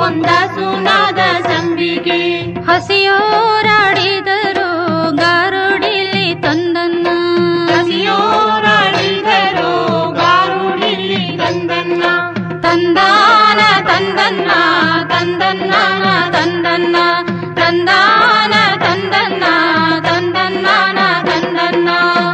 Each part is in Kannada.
ಒಂದ ಸುನಾದ ಸಂಬಿಗೆ ಹಸಿಯೋರಾಡಿದರು ಗಾರುಡಿಲಿ ತಂದನ್ನ ಹಸಿಯೋರಾಡಿದರು ಗಾರುಡಿಲಿ ತಂದನ್ನ ತಂದಾನ ತಂದನ್ನ ತಂದನ್ನ ತಂದನ್ನ ತಂದಾನ ತಂದನ್ನ ತಂದನ್ನ ತಂದನ್ನ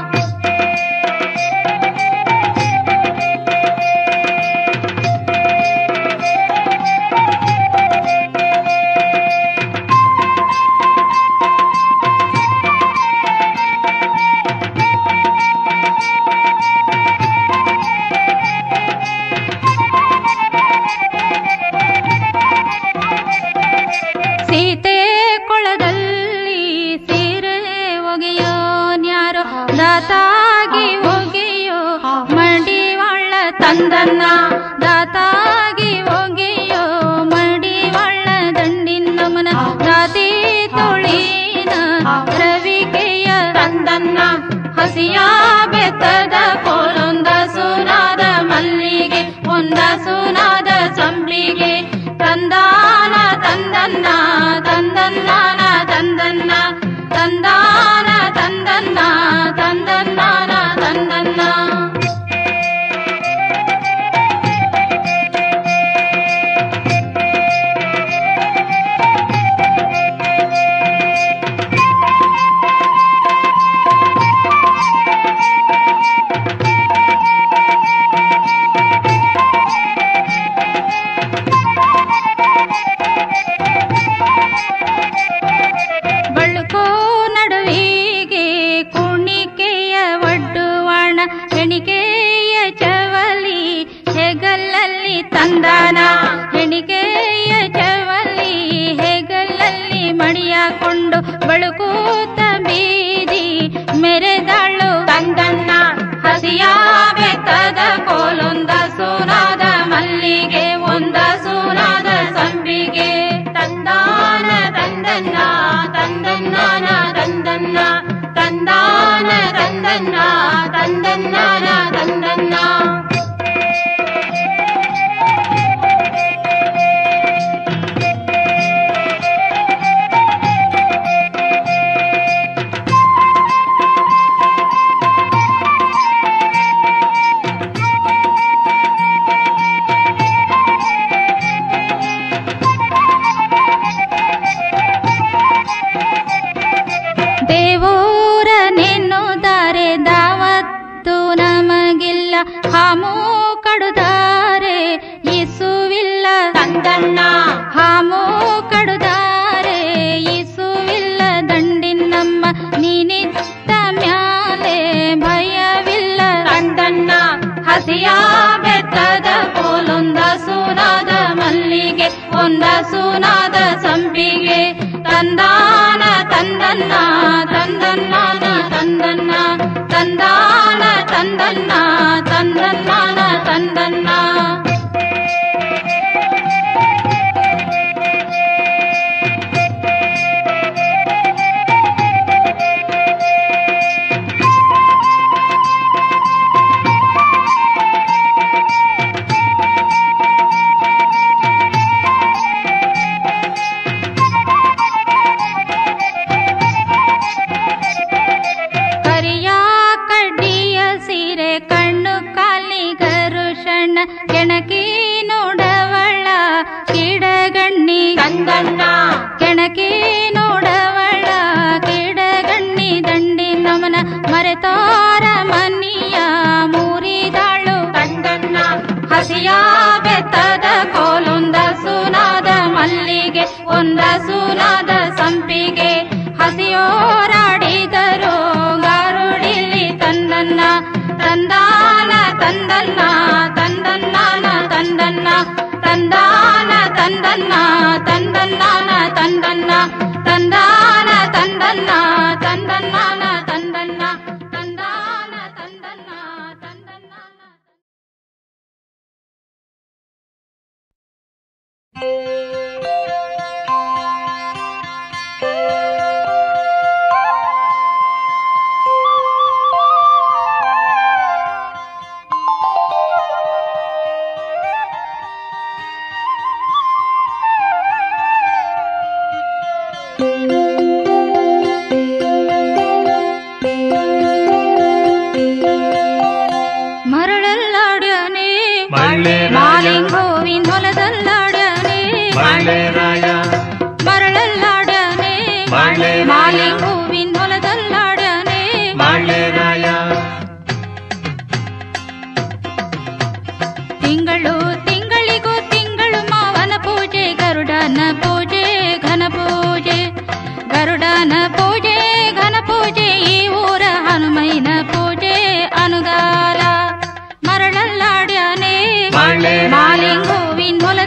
ಸೀತೆ ಕೊಳದಲ್ಲಿ ಸೀರೆ ಒಗೆಯೋ ನ್ಯಾರೋ ದಾತಾಗಿ ಒಗೆಯೋ ಮಡಿವಾಳ ತಂದನ್ನ ದಾತಾಗಿ ಒಗೆಯೋ ಮಡಿವಾಳ ದಂಡಿನಮನ ದಾತಿ ತೊಳಿನ ರವಿಕೆಯ ತಂದನ್ನ ಹಸಿಯ ಬೆತ್ತದ ಕೋಲೊಂದ ಸುನಾದ ಮಲ್ಲಿಗೆ ಒಂದ ಸುನಾದ ಸಂಬ್ಳಿಗೆ ತಂದಾನ ತಂದನ್ನ ತಂದನ್ನಾನ ತಂದನ್ನ ತಂದಾನ ತಂದನ್ನ ತಂದನ್ನಾನ ತಂದನ್ನ ಬಳುಕೋ ನಡುವಿಗೆ ಕುಣಿಕೆಯ ಒಡ್ಡುವಾಣ ಹೆಣಿಕೆಯ ಚವಲಿ ಹೆಗಲಲ್ಲಿ ತಂದಾನ ಹೆಣಿಕೆಯ ಚವಲಿ ಹೆಗಲಲ್ಲಿ ಮಡಿಯಾಕೊಂಡು ಬಳುಕೂತ ಬೀದಿ ಮೆರೆದಾಳು ತಂದನ್ನ ಹಸಿಯ ಬೆತ್ತದ ಕೋಲೊಂದ ಸೂನಾದ ಮಲ್ಲಿಗೆ ಒಂದ ಸೂನಾದ ಸಂಬಿಗೆ ತಂದಾನ ತಂದನ್ನ ತಂದನ್ನಾನ ತಂದನ್ನ ತಂದಾನ ತಂದನ್ನ ತಂದನ್ನಾನ ತಂದನ್ನ ದೇವೂರ ನೆನ್ನುತ್ತಾರೆ ದಾವತ್ತು ನಮಗಿಲ್ಲ ಹಾಮು ಕಡುತ್ತಾರೆ ಇಸುವಿಲ್ಲ ತಂದನ್ನ ಹಾಮು ಕಡುತ್ತಾರೆ ಇಸುವಿಲ್ಲ ದಂಡಿನಮ್ಮ ನೀನಿತ್ತ ಮ್ಯಾಲೆ ಭಯವಿಲ್ಲ ತಂದನ್ನ ಹಸಿಯ ಬೆತ್ತದ ಕೋಲೊಂದ ಸೂನಾದ ಮಲ್ಲಿಗೆ ಒಂದ ಸೂನಾದ ಸಂಪಿಗೆ ತಂದಾನ ತಂದನ್ನ ತಂದನ್ನಾನ ತಂದನ್ನ ತಂದಾನ ತಂದನ್ನ ತಂದನ್ನಾನ ತಂದನ್ನ ಕರಿಯ ಕಡ್ಡಿಯ ಸೀರೆ ಕಣ್ಣು ಕಾಲಿಗರುಷಣ ಕೆಣಕಿ ನೋಡವಳ ಕಿಡಗಣ್ಣಿ ತಂದನ್ನ ಕೆಣಕಿ ನೋಡವಳ ಕಿಡಗಣ್ಣಿ ದಂಡಿ ನಮನ ಮರೆತೋರ ಮನಿಯ ಮೂರಿದಾಳು ತಂದನ್ನ ಹಸಿಯ ಬೆತ್ತದ ಕೋಲೊಂದ ಸುನಾದ ಮಲ್ಲಿಗೆ ಒಂದ ಸುನಾದ ಸಂಪಿಗೆ ಹಸಿಯೋರಾಡಿದರು ಗಾರುಡಿಲಿ ತಂದನ್ನ ತಂದಾನ ತಂದನ್ನ ತಂದನ್ನಾನ ತಂದನ್ನ ತಂದಾನ ತಂದನ್ನ ತಂದನ್ನಾನ ತಂದನ್ನ ತಂದಾನ ತಂದನ್ನ ತಂದನ್ನಾನ ತಂದನ್ನ ತಂದಾನ ತಂದನ್ನ ತಂದನ್ನಾನ ಆ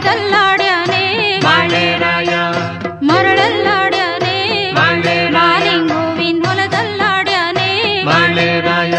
ಹೊಲದಲ್ಲಾಡ್ಯಾನೆ ಬಾಳೆರಾಯ ಮರಳಲ್ಲಾಡ್ಯಾನೆ ಬಾಳೆರಾಯ ಮಾಲಿಂಗುವಿನ ಹೊಲದಲ್ಲಾಡ್ಯಾನೆ ಬಾಳೆರಾಯ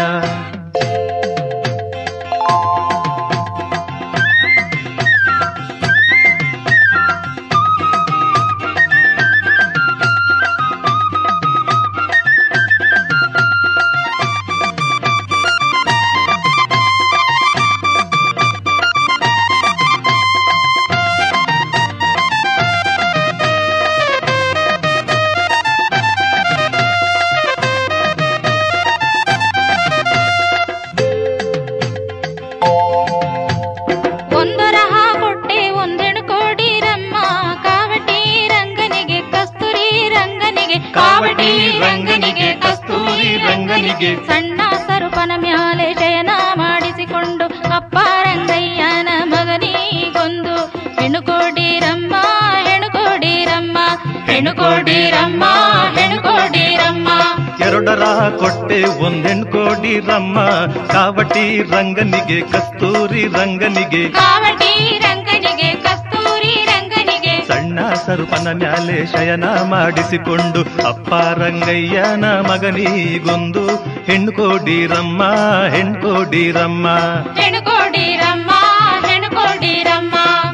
ಒಂದರಹ ಕೊಟ್ಟೆ ಒಂದೆಣು ಕೋಡಿರಮ್ಮ ಕಾವಟಿ ರಂಗನಿಗೆ ಕಸ್ತೂರಿ ರಂಗನಿಗೆ ಕಾವಟಿ ರಂಗನಿಗೆ ಕಸ್ತೂರಿ ರಂಗನಿಗೆ ಸಣ್ಣ ಸರುಪನ ಮ್ಯಾಲೆ ಶಯನ ಮಾಡಿಸಿಕೊಂಡು ಅಪ್ಪ ರಂಗಯ್ಯನ ಮಗನಿಗೊಂದು ಹೆಣ್ಣು ಕೋಡಿರಮ್ಮ ಹೆಣ್ಣು ಕೋಡಿರಮ್ಮ ಹೆಣ್ಣು ಕೋಡಿರಮ್ಮ ಹೆಣ್ಣು ಕೋಡಿರಮ್ಮ ಎರಡರ ಕೊಟ್ಟೆ ಒಂದೆಣ್ ಕೋಡಿ ರಮ್ಮ ಕಾವಟಿ ರಂಗನಿಗೆ ಕಸ್ತೂರಿ ರಂಗನಿಗೆ ಕಾವಟಿ ರಂಗನಿಗೆ ಕಸ್ತೂರಿ ರಂಗನಿಗೆ ಸಣ್ಣ ಸರುಪನ ಮ್ಯಾಲೆ ಶಯನ ಮಾಡಿಸಿಕೊಂಡು ಅಪ್ಪ ರಂಗಯ್ಯನ ಮಗನಿಗೊಂದು ಹೆಣ್ಣು ಕೋಡಿರಮ್ಮ ಹೆಣ್ಣು ಕೋಡಿರಮ್ಮ ಹೆಣ್ಣು ಕೋಡಿರಮ್ಮ ಹೆಣ್ಣು ಕೋಡಿರಮ್ಮ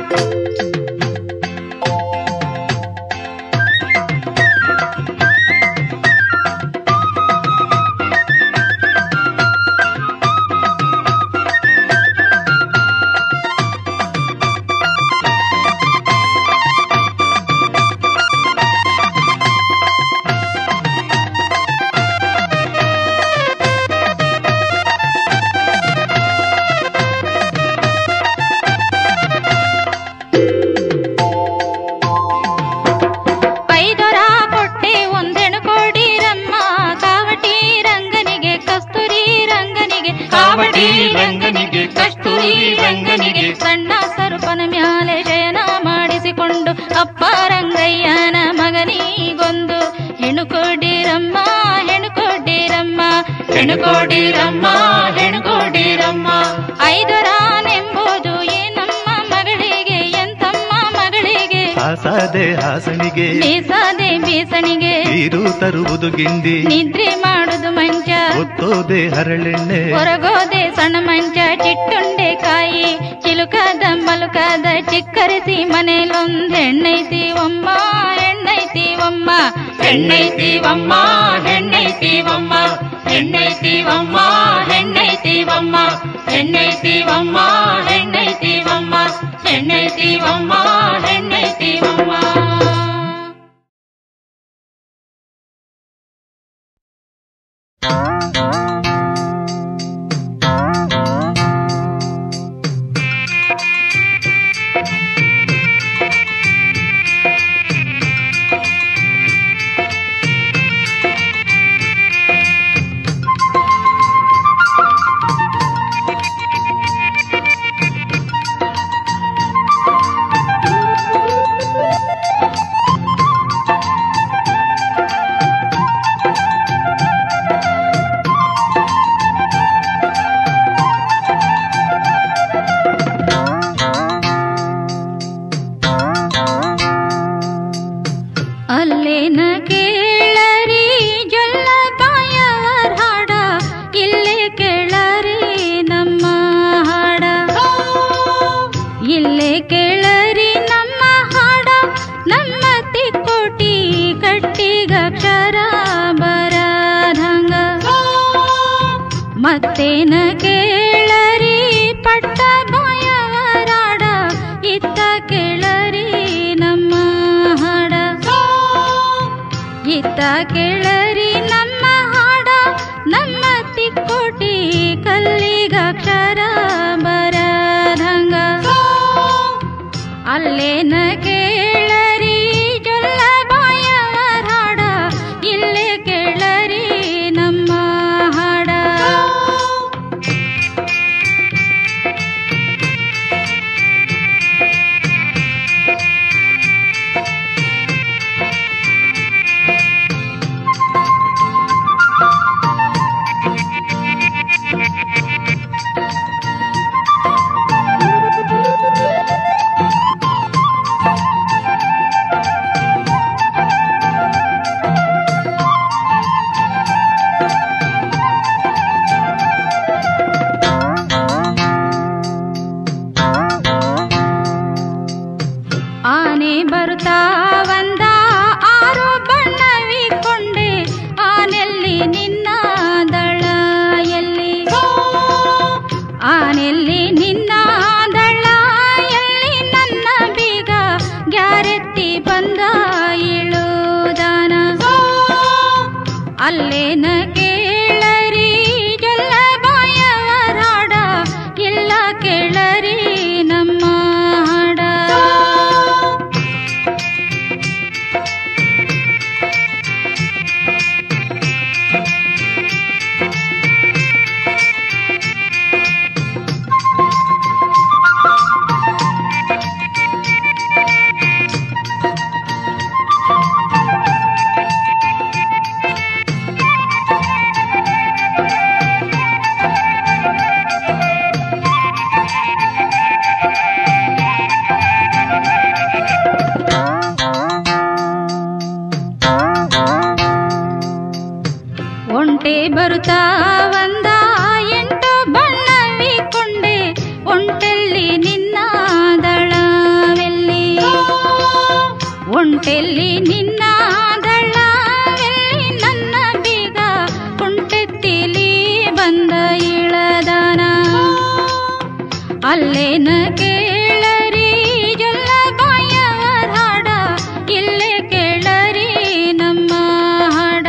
ಐದರ ಕೊಟ್ಟೆ ಒಂದೆಣು ಕೋಡಿರಮ್ಮ ಕಾವಟಿ ರಂಗನಿಗೆ ಕಸ್ತೂರಿ ರಂಗನಿಗೆ ಕಾವಟಿ ರಂಗನಿಗೆ ಕಸ್ತೂರಿ ರಂಗನಿಗೆ ಸಣ್ಣ ಸರುಪನ ಮ್ಯಾಲೆ ಶಯನ ಮಾಡಿಸಿಕೊಂಡು ಅಪ್ಪ ರಂಗಯ್ಯನ ಮಗನಿಗೊಂದು ಹೆಣ್ಣು ಕೊಡಿರಮ್ಮ ಹೆಣ್ಣು ಕೊಡಿರಮ್ಮ ಹೆಣ್ಣು ಕೋಡಿರಮ್ಮ ಹೆಣ್ಣು ಕೋಡಿರಮ್ಮ ಐದರಾನೆಂಬುದು ಏನಮ್ಮ ಮಗಳಿಗೆ ಎಂತಮ್ಮ ಮಗಳಿಗೆ ಹಾಸದೆ ಹಾಸನಿಗೆ ಬೀಸದೆ ಬೀಸಣಿಗೆ ನೀರು ತರುವುದು ಗಿಂಡಿ ನಿದ್ರೆ ಮಾಡುದು ಮಂಚ ಒತ್ತೋದೆ ಹರಳೆಣ್ಣೆ ಹೊರಗೋದೆ ಸಣ್ಣ ಮಂಚ ಚಿಟ್ಟುಂಡೆ ಕಾಯಿ ಚಿಲುಕದ ಮಲುಕದ ಚಿಕ್ಕರಿಸಿ ಮನೇಲೊಂದ್ ಹೆಣ್ಣೈತಿ ಒಮ್ಮ ಹೆಣ್ಣೈತಿ ಒಮ್ಮ ಹೆಣ್ಣೈತಿವಮ್ಮ ಹೆಣ್ಣೈತಿವಮ್ಮ ಹೆಣ್ಣೈತಿವಮ್ಮ ಹೆಣ್ಣೈತಿವಮ್ಮ ಹೆಣ್ಣೈತಿವಮ್ಮ ಹೆಣ್ಣೈತಿವಮ್ಮ ಹೆಣ್ಣೈತಿವಮ್ಮ ಹೆಣ್ಣೈತಿವಮ್ಮ ಅಲ್ಲೇನ ಕೇಳರಿ ಜೊಲ್ಲ ಬಾಯವರ್ ಹಾಡ ಇಲ್ಲೇ ಕೇಳರಿ ನಮ್ಮ ಹಾಡ ಇಲ್ಲೇ ಕೇಳರಿ ನಮ್ಮ ಹಾಡ ನಮ್ಮ ತಿಕ್ಕೋಟಿ ಕಟ್ಟಿಗಕ್ಷರ ಬರದಂಗ ಮತ್ತೇನ ಕೇಳರಿ ಪಟ್ಟ ಬಾಯವರಾಡ ಇತ್ತ ಕೇಳರಿ ನಮ್ಮ ಹಾಡ ಇತ್ತ ಕೇಳರಿ ನಮ್ಮ ಹಾಡ ನಮ್ಮ ತಿಕ್ಕೋಟಿ ಕಲ್ಲಿಗಕ್ಷರ ಬರದಂಗ ಅಲ್ಲೇನ ಕೇಳರಿ ಜೊಲ್ಲ ಬಾಯವರ ಹಾಡ ಇಲ್ಲೇ ಕೇಳರಿ ನಮ್ಮ ಹಾಡ ಆನೆ ಬರುತ್ತಾ ಒಂದ ಆರು ಬಣ್ಣವಿಕೊಂಡೆ ಆನೆಲ್ಲಿ ನಿನ್ನ ದಳ ಎಲ್ಲಿ ಆನೆಲ್ಲಿ ನಿನ್ನ ದಳ ಎಲ್ಲಿ ನನ್ನ ಬೀಗ ಗ್ಯಾರೆತ್ತಿ ಬಂದ ಇಳುದಾನ ಅಲ್ಲೇನ ಕೇಳರಿ ಜೊಲ್ಲ ಬಾಯವರಾಡ ಇಲ್ಲ ಕೇಳರಿ ನಮ್ಮ ಹಾಡ ಒಂಟೆ ಬರುತ್ತಾ ಒಂದ ಎಂಟು ಬಣ್ಣವಿಕೊಂಡೆ ಒಂಟೆಲ್ಲಿ ನಿನ್ನ ದಳವೆಲ್ಲಿ ಒಂಟೆಲ್ಲಿ ನಿನ್ನ ದಳವೆಲ್ಲಿ ನನ್ನ ಬೀಗ ಕುಂಟೆತ್ತಿಲಿ ಬಂದ ಇಳದಾನ ಅಲ್ಲೇನ ಕೇಳರಿ ಜೊಲ್ಲ ಬಾಯವರ ಹಾಡ ಇಲ್ಲೇ ಕೇಳರಿ ನಮ್ಮ ಹಾಡ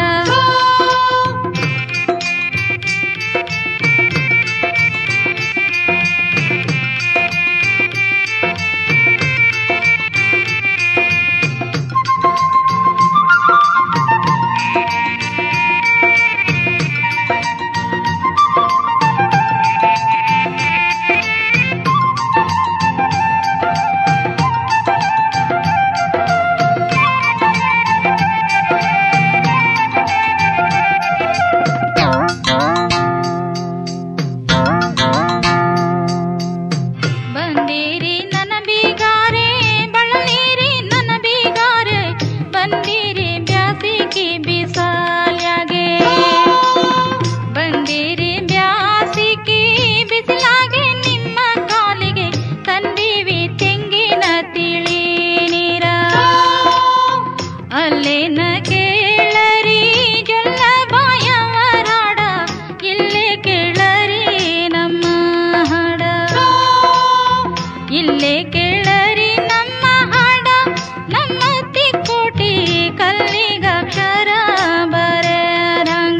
ಬಂದಿರಿ ನನ್ನ ಬೀಗಾರೆ ಬಳಲಿರಿ ನನ್ನ ಬೀಗಾರೆ ಬಂದಿರಿ ಬ್ಯಾಸಿಗೆ ಬಿಸಾಲ್ಯಾಗೆ ಬಂದಿರಿ ಬ್ಯಾಸಿಗೆ ಬಿಸಿಲಾಗೆ ನಿಮ್ಮ ಕಾಲಿಗೆ ತಂದೀವಿ ತೆಂಗಿನ ತಿಳಿ ನೀರ ಅಲ್ಲೇನ ಕೇಳರಿ ಜೊಲ್ಲ ಬಾಯವರಾಡ ಇಲ್ಲೇ ಕೇಳರಿ ನಮ್ಮ ಹಾಡ ಇಲ್ಲೇ ಕೇಳರಿ ನಮ್ಮ ಹಾಡ ನಮ್ಮ ತಿಕ್ಕೋಟಿ ಕಲ್ಲಿಗಕ್ಷರ ಬರರಂಗ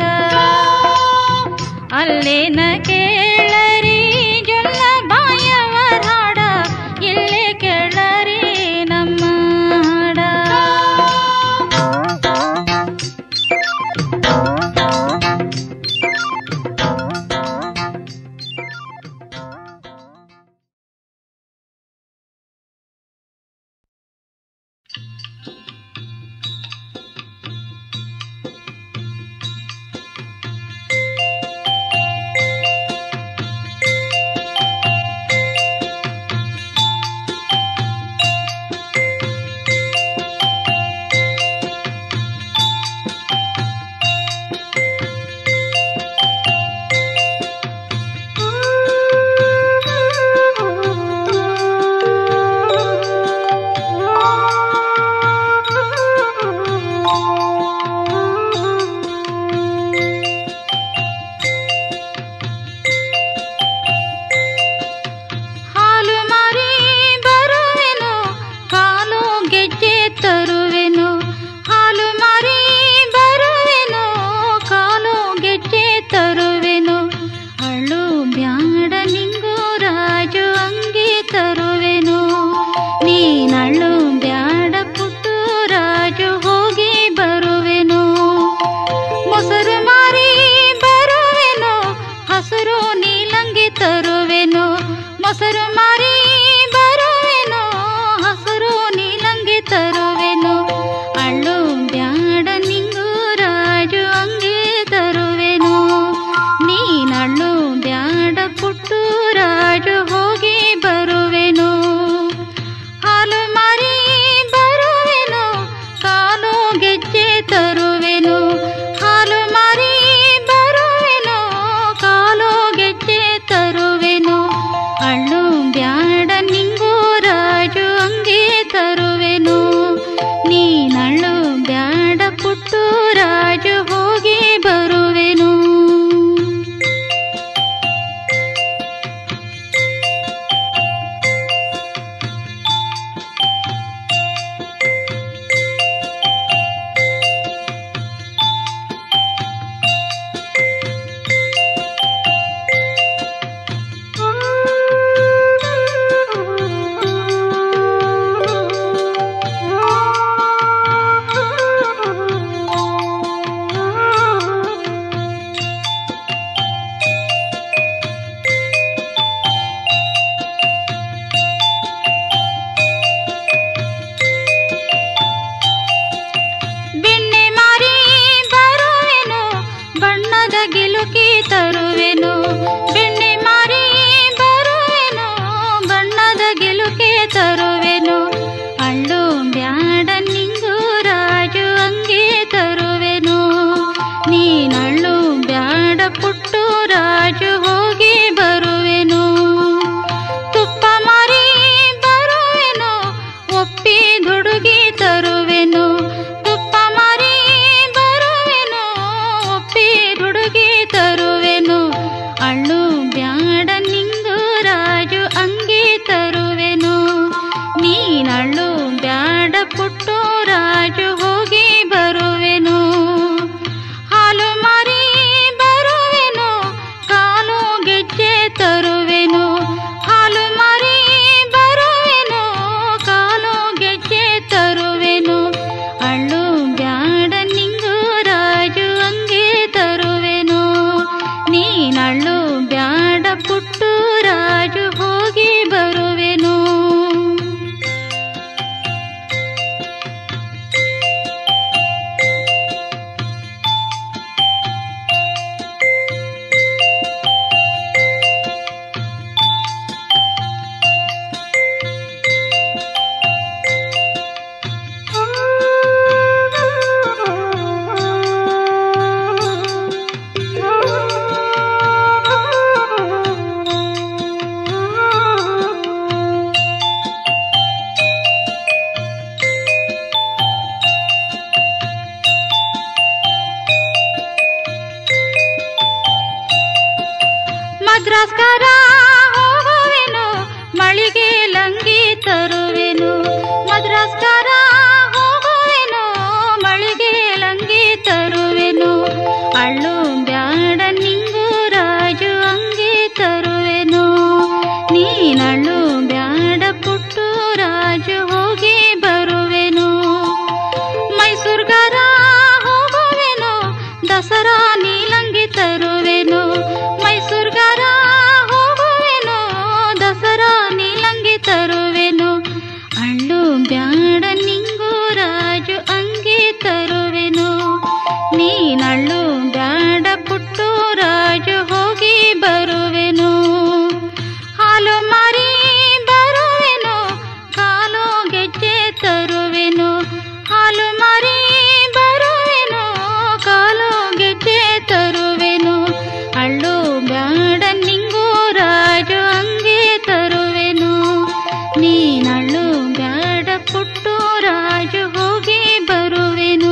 ಅಲ್ಲೇನ ಕೇಳರಿ ಜೊಲ್ಲ ಬಾಯವರಾಡ ಇಲ್ಲೇ ಕೇಳರಿ ನಮ್ಮ ಹಾಡ ಹಾಲು ಮಾರಿ ಬರುವೆನು ಕಾಲು ಗೆಜ್ಜೆ ತರುವೆನು ಹಾಲು ಮಾರಿ ಬರುವೆನು ಕಾಲು ಗೆಜ್ಜೆ ತರುವೆನು ಅಳು ಬ್ಯಾಡ ನಿಂಗು ರಾಜು ಅಂಗಿ ತರುವೆನು ನೀನಳು ಬ್ಯಾಡ ಪುಟ್ಟು ರಾಜು ಹೋಗಿ ಬರುವೆನು ಮೊಸರು ಮಾರಿ ಬರುವೆನು ಹಸಿರು ನೀಲಂಗಿ ತರುವೆನು ಮೊಸರು ಮಾರಿ ಬರುವೆನು ಹಸಿರು ನೀಲಂಗಿ ತರುವೆನು ನೀನಳ್ಳು ಬ್ಯಾಡ ಪುಟ್ಟು ರಾಜು ಹೋಗಿ ಬರುವೆನು ಹಾಲು ಮಾರಿ ಬರುವೆನು ಕಾಲು ಗೆಜ್ಜೆ ತರುವೆನು ಹಾಲು ಮಾರಿ ಬರುವೆನು ಕಾಲು ಗೆಜ್ಜೆ ತರುವೆನು ಅಳ್ಳು ಬ್ಯಾಡ ನಿಂಗು ರಾಜು ಅಂಗೆ ತರುವೆನು ನೀನಳ್ಳು ಬ್ಯಾಡ ಪುಟ್ಟು ರಾಜು ಹೋಗಿ ಬರುವೆನು ಮದ್ರಾಸ್ಕರ ಹೋಗುವೆನು ಮಳಿಗೆ ಲಂಗಿ ತರುವೆನು ಮದ್ರಾಸ್ಕರ ಹೋಗುವೆನು ಮಳಿಗೆ ಲಂಗಿ ತರುವೆನು ಅಳ್ಳು ಬ್ಯಾಡ ನಿಂಗು ರಾಜು ಅಂಗಿ ತರುವೆನು ನೀನಳ್ಳು ಬ್ಯಾಡ ಪುಟ್ಟು ರಾಜು ಹೋಗಿ ಬರುವೆನು ಮೈಸೂರ್ಗರ ಹೋಗುವೆನು ದಸರಾ ನೀಲಂಗಿ ತರುವೆನು ಮೈಸೂರ್ಗರ ಹೋಗುವೆನು ದಸರಾ ನೀಲಂಗಿ ತರುವೆನು ಅಳ್ಳು ಬ್ಯಾಡ ನಿಂಗು ರಾಜು ಅಂಗಿ ತರುವೆನು ನೀನಳ್ಳು ಬ್ಯಾಡ ಪುಟ್ಟು ರಾಜು ಹೋಗಿ ಬರುವೆನು ಹಾಲು ಮಾರಿ ಬರುವೆನು ಕಾಲು ಗೆಜ್ಜೆ ತರುವೆನು ಹಾಲು ಮಾರಿ ಬರುವೆನು ಕಾಲು ಗೆಜ್ಜೆ ತರುವೆನು ಅಳ್ಳು ಬ್ಯಾಡ ನಿಂಗು ರಾಜು ಅಂಗೆ ತರುವೆನು ನೀನಳ್ಳು ಬ್ಯಾಡ ಪುಟ್ಟು ರಾಜು ಹೋಗಿ ಬರುವೆನು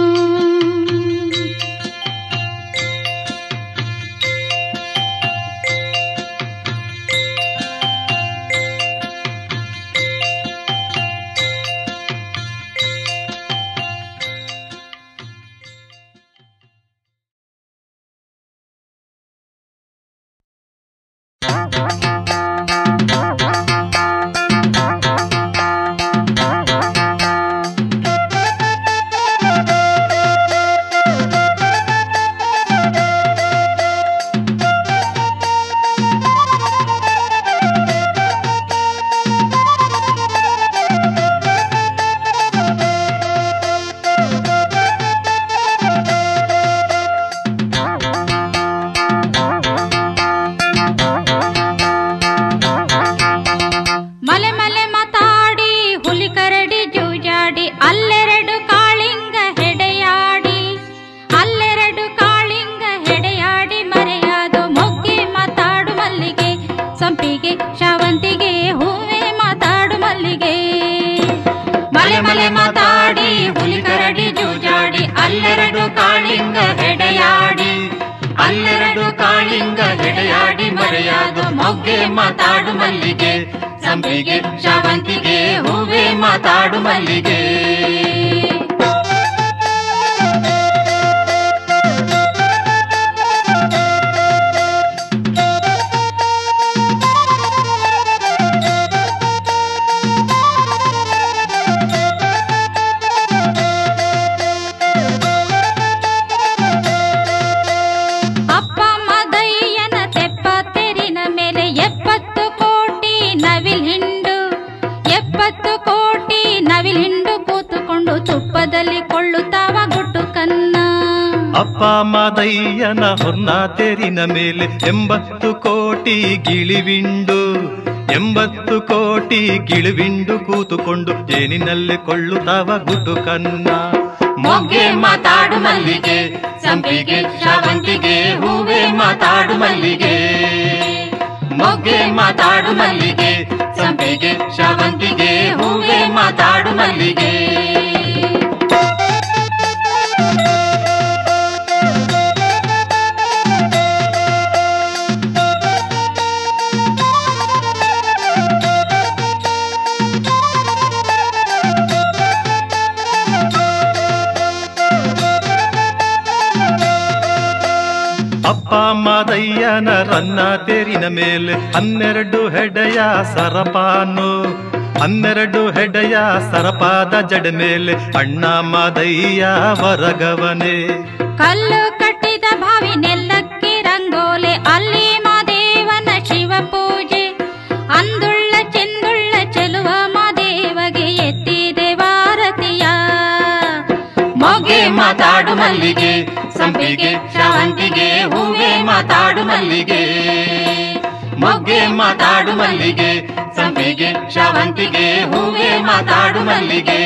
ಮಲೆ ಮಲೆ ಮಾತಾಡಿ ಹುಲಿ ಕರಡಿ ಜೂಜಾಡಿ ಅಲ್ಲೆರಡು ಕಾಳಿಂಗ ಹೆಡೆಯಾಡಿ ಅಲ್ಲೆರಡು ಕಾಳಿಂಗ ಹೆಡೆಯಾಡಿ ಮರೆಯಾದು ಮೊಗ್ಗೆ ಮಾತಾಡು ಮಲ್ಲಿಗೆ ಸಂಪಿಗೆ ಶಾವಂತಿಗೆ ಹೂವೆ ಮಾತಾಡು ಮಲ್ಲಿಗೆ ಮಲೆ ಮಲೆ ಮಾತಾಡಿ ಹುಲಿ ಕರಡಿ ಜೂಜಾಡಿ ಅಲ್ಲೆರಡು ಕಾಳಿಂಗ ಹೆಡೆಯಾಡಿ ಅಲ್ಲೆರಡು ಕಾಳಿಂಗ ಹೆಡೆಯಾಡಿ ಮರೆಯಾದು ಮೊಗ್ಗೆ ಮಾತಾಡು ಮಲ್ಲಿಗೆ ಸಂಪಿಗೆ ಶಾವಂತಿಗೆ ಹೂವೆ ಮಾತಾಡು ಮಲ್ಲಿಗೆ ಅಪ್ಪ ಮದಯ್ಯನ ತೆಪ್ಪ ತೆರಿನ ಮೇಲೆ ಎಪ್ಪತ್ತು ಕೋಟಿ ನವಿಲ್ ಹಿಂಡು ಎಪ್ಪತ್ತು ಕೋಟಿ ನವಿಲ್ ಹಿಂಡು ಕೂತುಕೊಂಡು ತುಪ್ಪದಲ್ಲಿ ಕೊಳ್ಳುತ್ತಾವ ಗುಟ್ಟು ಕನ್ನ ಅಪ್ಪ ಮಾದಯ್ಯನ ಹೊನ್ನ ತೆರಿನ ಮೇಲೆ ಎಂಬತ್ತು ಕೋಟಿ ಗಿಳಿವಿಂಡು ಎಂಬತ್ತು ಕೋಟಿ ಗಿಳಿವಿಂಡು ಕೂತುಕೊಂಡು ಜೇನಿನಲ್ಲಿ ಕೊಳ್ಳುತ್ತಾವ ಗುಟ್ಟು ಕನ್ನ ಮೊಗ್ಗೆ ಮಾತಾಡು ಮಲ್ಲಿಗೆ ಸಂಪಿಗೆ ಶಾವಂತಿಗೆ ಹೂವೆ ಮಾತಾಡು ಮಲ್ಲಿಗೆ ಮೊಗ್ಗೆ ಮಾತಾಡು ಮಲ್ಲಿಗೆ ಸಂಪಿಗೆ ಶಾವಂತಿಗೆ ಹೂವೆ ಮಾತಾಡು ಮಲ್ಲಿಗೆ ಅಪ್ಪ ಮಾದಯ್ಯನ ರನ್ನ ತೇರಿನ ಮೇಲೆ ಹನ್ನೆರಡು ಹೆಡೆಯ ಸರಪಾನು ಹನ್ನೆರಡು ಹೆಡೆಯ ಸರಪಾದ ಜಡ ಮೇಲೆ ಅಣ್ಣ ಮಾದಯ್ಯ ವರಗವನೆ ಕಲ್ಲು ಕಟ್ಟಿದ ಬಾವಿ ನೆಲ್ಲಕ್ಕೆ ರಂಗೋಲೆ ಅಲ್ಲಿ ಮಾದೇವನ ಶಿವ ಪೂಜೆ ಅಂದುಳ್ಳ ಚೆಂದುಳ್ಳ ಚೆಲುವ ಮಾದೇವಗೆ ಎತ್ತಿದೆ ವಾರತಿಯ ಮೊಗ್ಗೆ ಮಾತಾಡು ಮಲ್ಲಿಗೆ ಸಂಪಿಗೆ ಶಾವಂತಿಗೆ ಹೂವೆ ಮಾತಾಡು ಮಲ್ಲಿಗೆ ಮೊಗ್ಗೆ ಮಾತಾಡು ಮಲ್ಲಿಗೆ ಸಂಪಿಗೆ ಶಾವಂತಿಗೆ ಹೂವೆ ಮಾತಾಡು ಮಲ್ಲಿಗೆ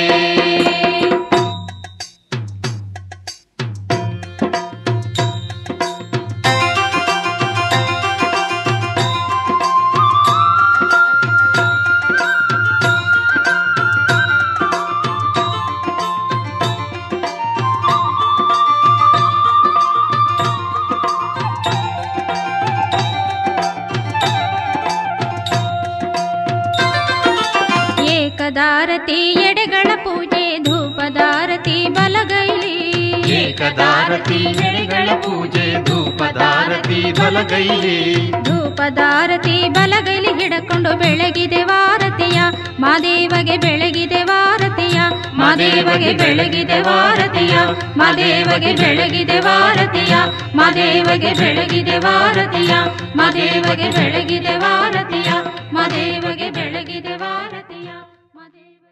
ಏಕದಾರತಿ ಎಡೆಗಳ ಪೂಜೆ ಧೂಪದಾರತಿ ಬಲಗೈಲಿ ಏಕದಾರತಿ ಎಡೆಗಳ ಪೂಜೆ ಧೂಪದಾರತಿ ಬಲಗೈಲಿ ಧೂಪದಾರತಿ ಬಲಗೈಲಿ ಹಿಡಕೊಂಡು ಬೆಳಗಿದೆ ವಾರತಿಯ ಮಾದೇವಗೆ ಬೆಳಗಿದೆ ವಾರತಿಯ ಮಾದೇವಗೆ ಬೆಳಗಿದೆ ವಾರತಿಯ ಮಾದೇವಗೆ ಬೆಳಗಿದೆ ವಾರತಿಯ ಮಾದೇವಗೆ ಬೆಳಗಿದೆ ವಾರತಿಯ ಮಾದೇವಗೆ ಬೆಳಗಿದೆ ವಾರತಿಯ ಮಾದೇವಗೆ ಬೆಳಗಿದೆ ವಾರತಿಯ ಮಾದೇವಗೆ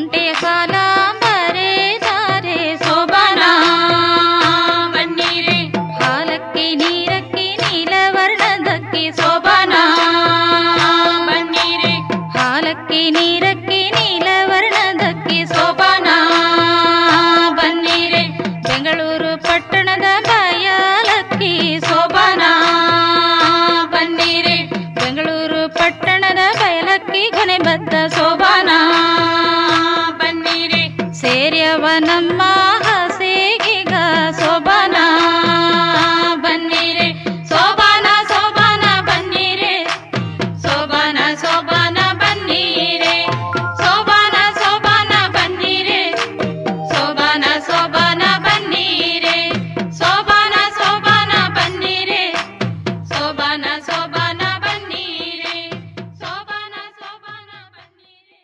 ಒಂಟೆಯ ಕಾಲ ಬರೆದಾರೆ ಸೋಬಾನ ಬನ್ನಿರೆ ಹಾಲಕ್ಕೆ ನೀರಕ್ಕೆ ನೀಲವರ್ಣದಕ್ಕೆ ಸೋಬಾನ ಬನ್ನಿರೆ ಹಾಲಕ್ಕೆ ನೀರಕ್ಕೆ ನೀಲವರ್ಣದಕ್ಕೆ ಸೋಬಾನ ಬನ್ನಿರೆ ಬೆಂಗಳೂರು ಪಟ್ಟಣದ ಬಯಲಕ್ಕಿ ಸೋಬಾನ ಬನ್ನಿರೆ ಬೆಂಗಳೂರು ಪಟ್ಟಣದ ಬಯಲಕ್ಕಿ ಕೊನೆ ಬದ್ದ ಸೋಬಾನ ಬನ್ನಿರೆ ಸೇರ್ಯವ ನಮ್ಮ ಹಸೆಗೀಗ ಸೋಬಾನ ಬನ್ನಿರೆ ಸೋಬಾನ ಸೋಬಾನ ಬನ್ನಿರೆ ಸೋಬಾನ ಸೋಬಾನ ಬನ್ನಿರೆ ಸೋಬಾನ ಸೋಬಾನ ಬನ್ನಿರೆ ಸೋಬಾನ ಸೋಬಾನ ಬನ್ನಿರೆ ಸೋಬಾನ ಸೋಬಾನ ಬನ್ನಿರೆ ಸೋಬಾನ ಸೋಬಾನ ಬನ್ನಿರೆ ಸೋಬಾನ ಸೋಬಾನ ಬನ್ನಿರೆ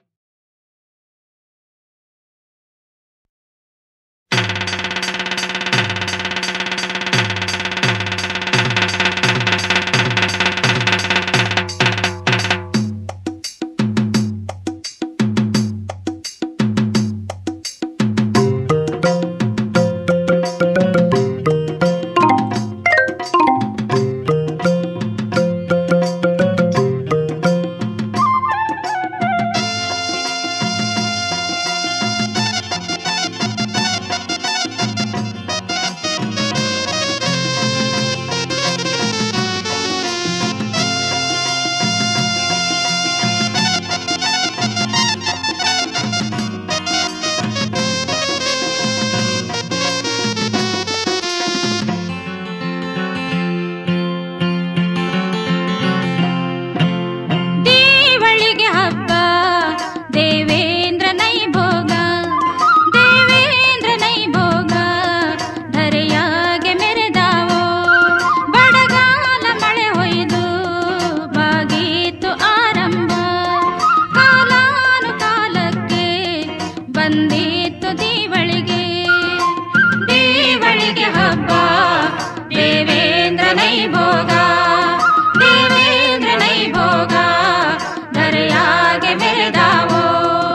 ದೇವಳಿಗೆ ಹಬ್ಬ ದೇವೇಂದ್ರ ನೈಭೋಗ ದೇವೇಂದ್ರ ನೈಭೋಗ ಧರೆಯಾಗೆ ಮೆರೆದಾವೋ ಬಡಗಾಲ ಮಳೆ ಹೊಯ್ದು ಬಾಗೀತು ಆರಂಭ ಕಾಲಾನು ಕಾಲಕ್ಕೆ ಬಂದಿತ್ತು ದೀವಳಿಗೆ ದೇವಳಿಗೆ ಹಬ್ಬ ದೇವೇಂದ್ರ ನೈಭೋಗ ದೇವೇಂದ್ರ ನೈಭೋಗ ಧರೆಯಾಗೆ ಮೆರೆದಾವೋ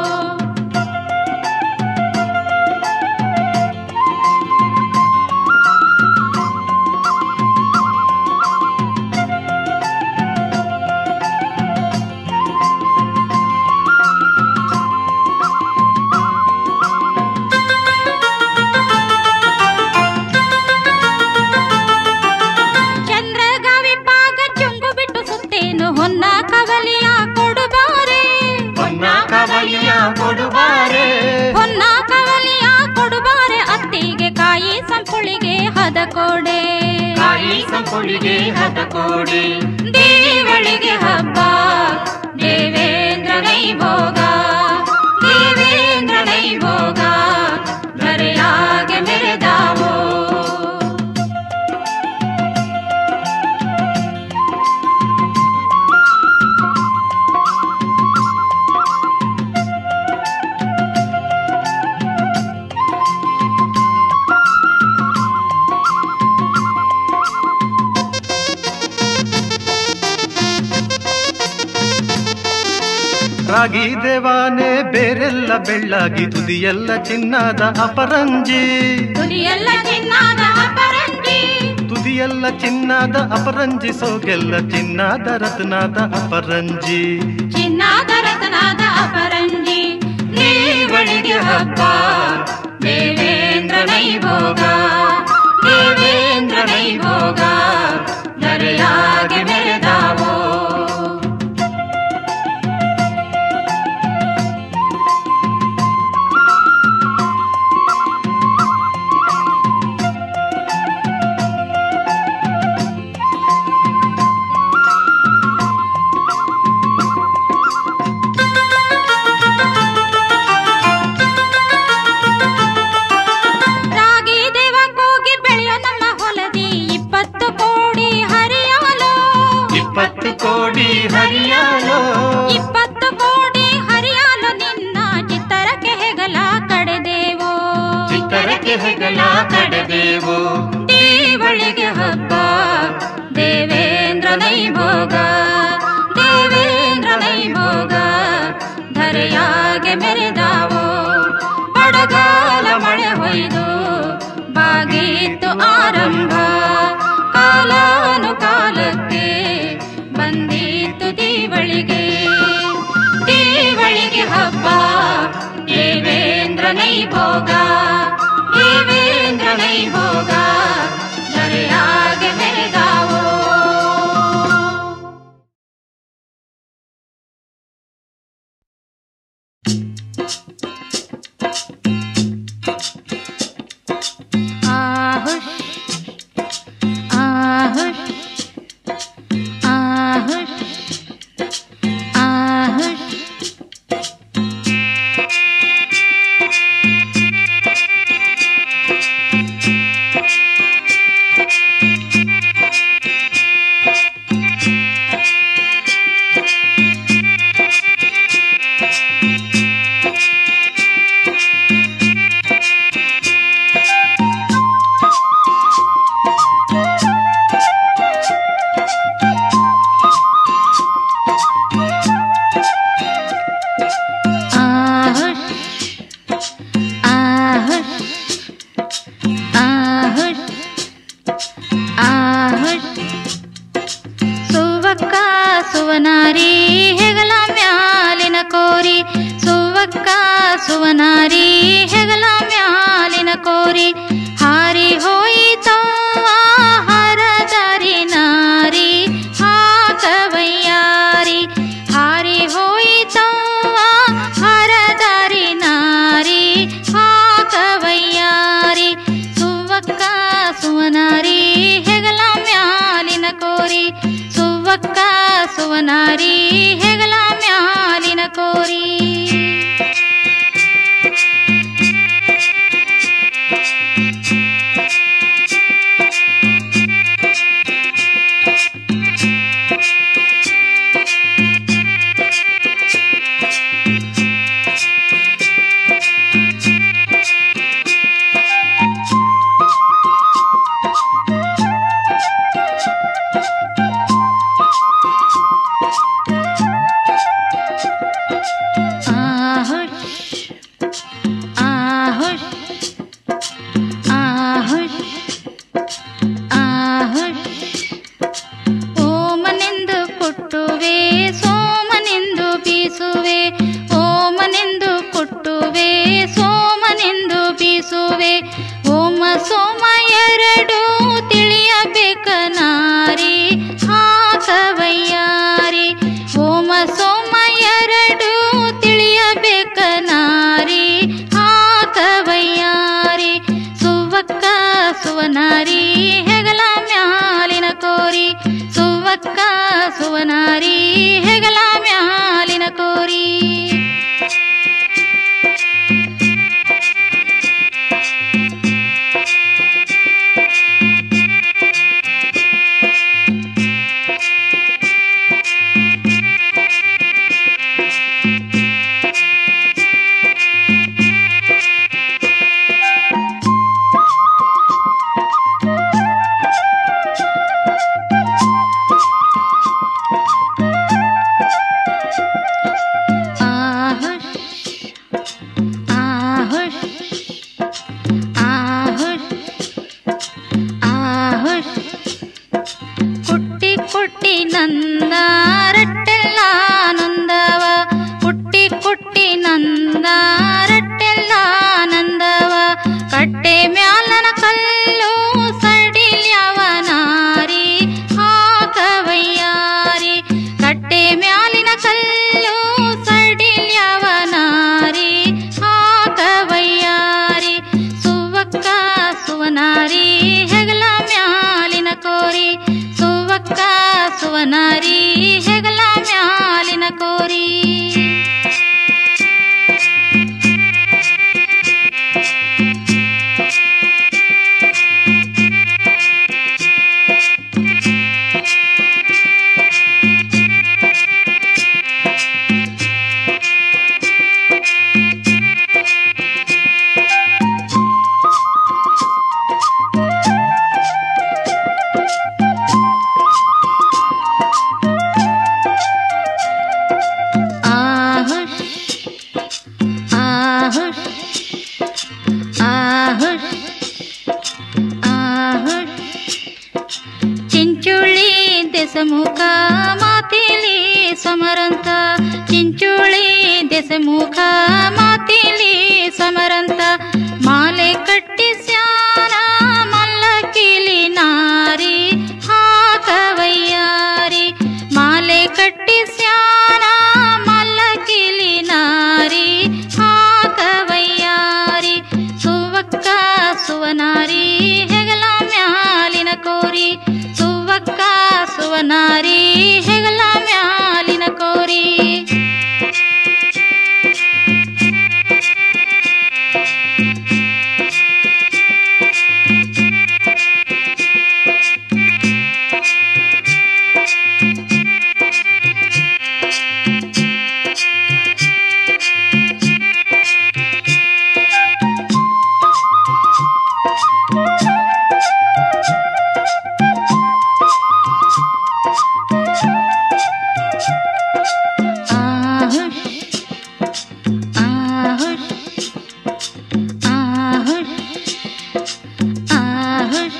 ಚಂದ್ರಗಾವಿ ಪಾಗ ಚುಂಗು ಬಿಟ್ಟು ಸುತ್ತೇನು ಹೊನ್ನ ಕವಲಿಯ ಕೊಡುಬಾರೆ ಹೊನ್ನ ಕವಲಿಯ ಕೊಡುಬಾರೆ ಹೊನ್ನ ಕವಲಿಯ ಕೊಡುಬಾರೆ ಅತ್ತಿಗೆ ಕಾಯಿ ಸಂಪುಳಿಗೆ ಹದ ಕೊಡೆ ಕಾಯಿ ಸಂಪುಳಿಗೆ ಹದ ಕೋಡಿ ದೇವಳಿಗೆ ಹಬ್ಬ ದೇವೇಂದ್ರ ನೈಭೋಗ ದೇವೇಂದ್ರ ನೈಭೋಗ ಧರೆಯಾಗೆ ಮೆರೆದಾವೋ ರಾಗಿ ದೇವಾನೆ ಬೇರೆಲ್ಲ ಬೆಳ್ಳಾಗಿ ತುದಿಯೆಲ್ಲ ಚಿನ್ನದ ಅಪರಂಜಿ ತುದಿಯೆಲ್ಲ ಚಿನ್ನದ ಅಪರಂಜಿ ತುದಿಯೆಲ್ಲ ಚಿನ್ನದ ಅಪರಂಜಿ ಸೋಗೆಲ್ಲ ಚಿನ್ನದ ರತ್ನದ ಅಪರಂಜಿ ಚಿನ್ನದ ರತ್ನದ ಅಪರಂಜಿ ದೇವಳಿಗೆ ಹಬ್ಬ ದೇವೇಂದ್ರ ನೈಭೋಗ ದೇವೇಂದ್ರ ನೈಭೋಗ ಧರೆಯಾಗೆ ಮೆರೆದಾವೋ ರಾಗಿ ದೇವ ಕೂಗಿ ಬೆಳೆಯೋ ನಮ್ಮ ಹೊಲದಿ ಇಪ್ಪತ್ತು ಕೋಡಿ ಹರಿಯಲು ಇಪ್ಪತ್ತು ಕೋಡಿ ಹರಿಯಾಲೋ ಇಪ್ಪತ್ತು ಕೋಡಿ ಹರಿಯಲು ನಿನ್ನ ಚಿತ್ತರಕ್ಕೆ ಹೆಗಲ ಕಡೆದೇವೋ ಚಿತ್ತರಕ್ಕೆ ಹೆಗಲ ಕಡೆದೇವು ದೇವಳಿಗೆ ಹಬ್ಬ ದೇವೇಂದ್ರ ನೈಭೋಗ ದೇವೇಂದ್ರ ನೈಭೋಗ ಧರೆಯಾಗೆ ಮೆರೆದಾವ ಬಂತು ಆರಂಭ ಕಾಲಾನು ಕಾಲಕ್ಕೆ ಬಂದಿತ್ತು ದೀವಳಿಗೆ ದೀವಳಿಗೆ ಹಬ್ಬ ದೇವೇಂದ್ರ ನೈಭೋಗ ದೇವೇಂದ್ರ ನೈಭೋಗ ಧರೆಯಾಗೆ ಮೆರೆದಾವೋ ಆಹುಷ್ ಆಹುಷ್ ಆಹುಷ್ ಆಹುಷ್ ಆಹುಷ್ ಆಹುಷ್ ಆಹುಷ್ ಆಹುಷ್ ಸುವಕ್ಕ ಸುವನಾರಿ ಹೆಗಲ ಮ್ಯಾಲಿನ ಕೋರಿ ಸುವಕ್ಕ ಸುವನಾರಿ ಹೆಗಲ ಮ್ಯಾಲಿನ ಕೋರಿ ಹಾರಿ ಹೋಯಿತವ್ವ ಹರದರಿ ನಾರಿ ಹಾಕವಯ್ಯಾರಿ ಹಾರಿ ಹೋಯಿತವ್ವ ಹರದರಿ ನಾರಿ ಹಾಕವಯ್ಯಾರಿ ಸುವಕ್ಕ ಸುವನಾರಿ ಹೆಗಲ ಮ್ಯಾಲಿನ ಕೋರಿ ಸುವಕ್ಕ ಸುವನಾರಿ ಹೆಗಲ ಮ್ಯಾಲಿನ ಕೋರಿ ಆಹುಷ್ ಆಹುಷ್ ಆಹುಷ್ ಆಹುಷ್ ಓಮನೆಂದು ಕೊಟ್ಟುವೆ ಸೋಮನೆಂದು ಬೀಸುವೆ ಓಮನೆಂದು ಕೊಟ್ಟುವೆ ಸೋಮನೆಂದು ಬೀಸುವೆ ಓಮ ಸೋಮ ಎರಡು ತಿಳಿಯಬೇಕ ನಾರಿ ಹಾಕವಯ್ಯಾರಿ ಓಮ ಸೋಮ ಎರಡು ತಿಳಿಯಬೇಕ ನಾರಿ ಹಾಕವಯ್ಯಾರಿ ಸುವಕ್ಕ ಸುವನಾರಿ ಹೆಗಲ ಮ್ಯಾಲಿನ ಕೋರಿ ಸುವಕ್ಕ ಸುವನಾರಿ ಹೆಗಲ ಮ್ಯಾಲಿನ ಕೋರಿ ಆಹುಷ್ ಆಹುಷ್ ಆಹುಷ್ ಆಹುಷ್ ಕುಟ್ಟಿ ಕುಟ್ಟಿ ನಂದ ರಟ್ಟೆಲ್ಲ ನಂದವ ಕುಟ್ಟಿ ಕುಟ್ಟಿ ನಂದ ರಟ್ಟೆಲ್ಲ ನಂದವ ಕಟ್ಟೆ ಮ್ಯಾಲನ ಕಲ್ಲು ಸಡಿಲ್ಯವ ನಾರಿ ಹಾಕವಯ್ಯಾರಿ ಕಟ್ಟೆ ಮ್ಯಾಲಿನ ಕಲ್ಲು ಸಡಿಲ್ಯವ ನಾರಿ ಹಾಕವಯ್ಯಾರಿ ಸುವಕ್ಕ ಸುವನಾರಿ ಹೆಗಲ ಮ್ಯಾಲಿನ ಕೋರಿ ಸುವಕ್ಕ ಸುವನಾರಿ ಹೆಗಲ ಮ್ಯಾಲಿನ ಕೋರಿ ಆ ಸಮರಂತ ಚಿಂಚೋಳಿ ದೆಸೆಮುಖ ಮಾತಿಲಿ ಸಮರಂತ ಮಾಲೆ ಕಟ್ಟಿ ಸ್ಯಾನ ಮಲ್ಲಕಿಲಿ ನಾರಿ ಹಾಕವಯ್ಯಾರಿ ಮಾಲೆ ಕಟ್ಟಿ ಸ್ಯಾನ ಮಲ್ಲಕಿಲಿ ನಾರಿ ಹಾಕವಯ್ಯಾರಿ ಸುವಕ್ಕ ಸುವನಾರಿ ಹೆಗಲ ಮ್ಯಾಲಿನ ಕೋರಿ ಸುವಕ್ಕ ಸುವನಾರಿ ಹೆಗಲ ಮ್ಯಾಲಿನ ಕೋರಿ ಆಹುಷ್ ಆಹುಷ್ ಆಹುಷ್ ಆಹುಷ್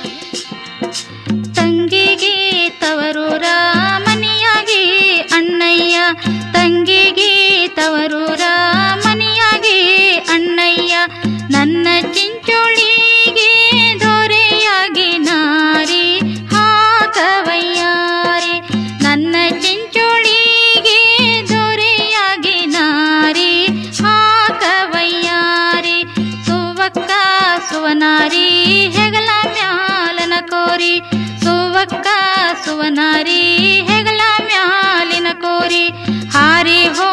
ತಂಗಿಗೆ ತವರೂರ ಮನೆಯಾಗಿ ಅಣ್ಣಯ್ಯ ತಂಗಿಗೆ ತವರೂರ ಮನೆಯಾಗಿ ಅಣ್ಣಯ್ಯ ನನ್ನ ಚಿಂಚೋಳಿಗೆ ದೊರೆಯಾಗಿ ನಾರಿ ಹಾಕವಯ್ಯಾರಿ ನನ್ನ ಚಿಂಚೋಳಿಗೆ ದೊರೆಯಾಗಿ ನಾರಿ ಹಾಕವಯ್ಯಾರಿ ಸುವಕ್ಕ ಸುವನಾರಿ ಹೆಗಲ ಮ್ಯಾಲನ ಕೋರಿ ಸುವಕ್ಕ ಸುವನಾರಿ ಹೆಗಲ ಮ್ಯಾಲಿನ ಕೋರಿ ಹಾರಿ ಹೋ